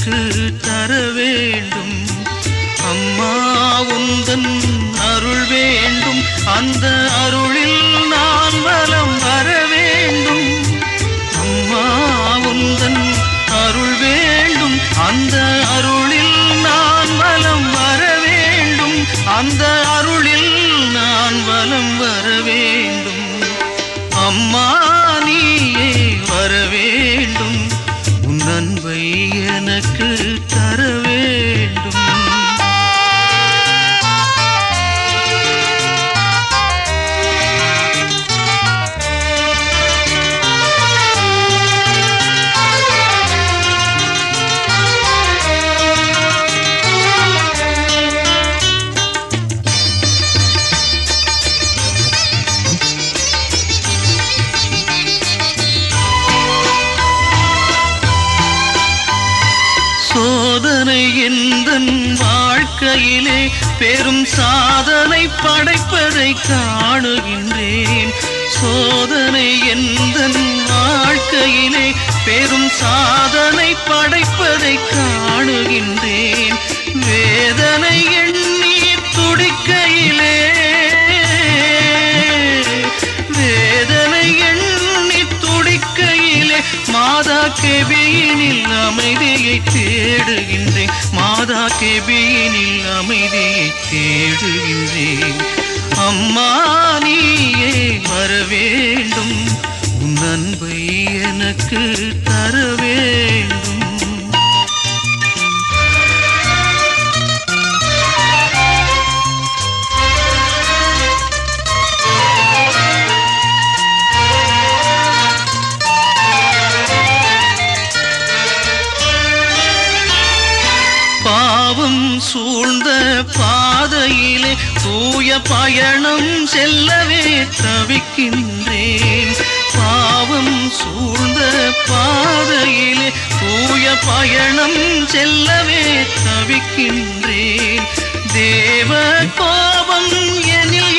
எனக்கு தர வேண்டும் அம்மா உந்தன் அருள் வேண்டும் அந்த அருளில் நான் வலம் வர வேண்டும் அம்மா உந்தன் அருள் வேண்டும் அந்த அருளில் நான் வலம் வர வேண்டும் அந்த அருளில் நான் வலம் வர வேண்டும் அம்மா நீயே வர வேண்டும் உன் அன்பை எனக்கு தர வேண்டும் சோதனை எந்தன் வாழ்க்கையிலே பெரும் சாதனை படைப்பதை காணுகின்றேன் சோதனை எந்தன் வாழ்க்கையிலே பெரும் சாதனை படைப்பதை காணுகின்றேன் வேதனை எண்ணி துடிக்கையிலே வேதனை எண்ணி துடிக்கையிலே மாதா கெபியினில் அமைதியை தேடுகின்றேன் மாதா கெபியினில் அமைதியை தேடுகின்றேன் அம்மா நீயே வர வேண்டும் உன் அன்பை எனக்கு தர வேண்டும் பாவம் சூழ்ந்த பாதையிலே தூய பயணம் செல்லவே தவிக்கின்றேன் பாவம் சூழ்ந்த பாதையிலே தூய பயணம் செல்லவே தவிக்கின்றேன் தேவ கோபம் எனில்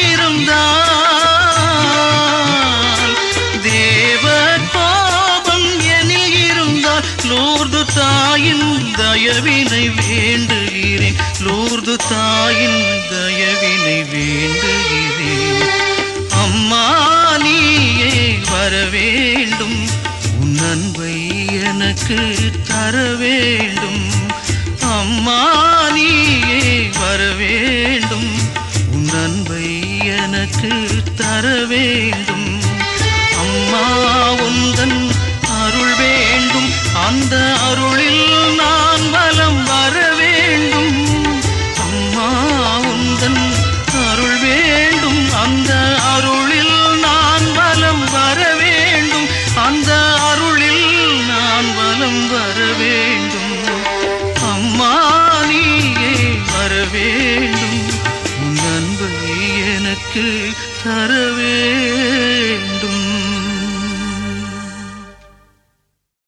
இருந்தால் தேவ கோபம் எனில் இருந்தால் லூர்து தாயின் தயவினை வேண்டுகிறேன் லூர்து தாயின் தயவினை வேண்டுகிறேன் அம்மா நீயே வர வேண்டும் உன் அன்பை எனக்கு தர வேண்டும் அம்மா நீயே வர வேண்டும் உன் அன்பை எனக்கு தர வேண்டும் அம்மா உந்தன் அருள் வேண்டும் அந்த அருளில் நான் வலம் வர வேண்டும் அம்மா உந்தன் அருள் வேண்டும் அந்த அருளில் நான் வலம் வர வேண்டும் அந்த அருளில் நான் வலம் வர வேண்டும் அம்மா நீயே வர வேண்டும் உன் அன்பை எனக்கு தர வேண்டும்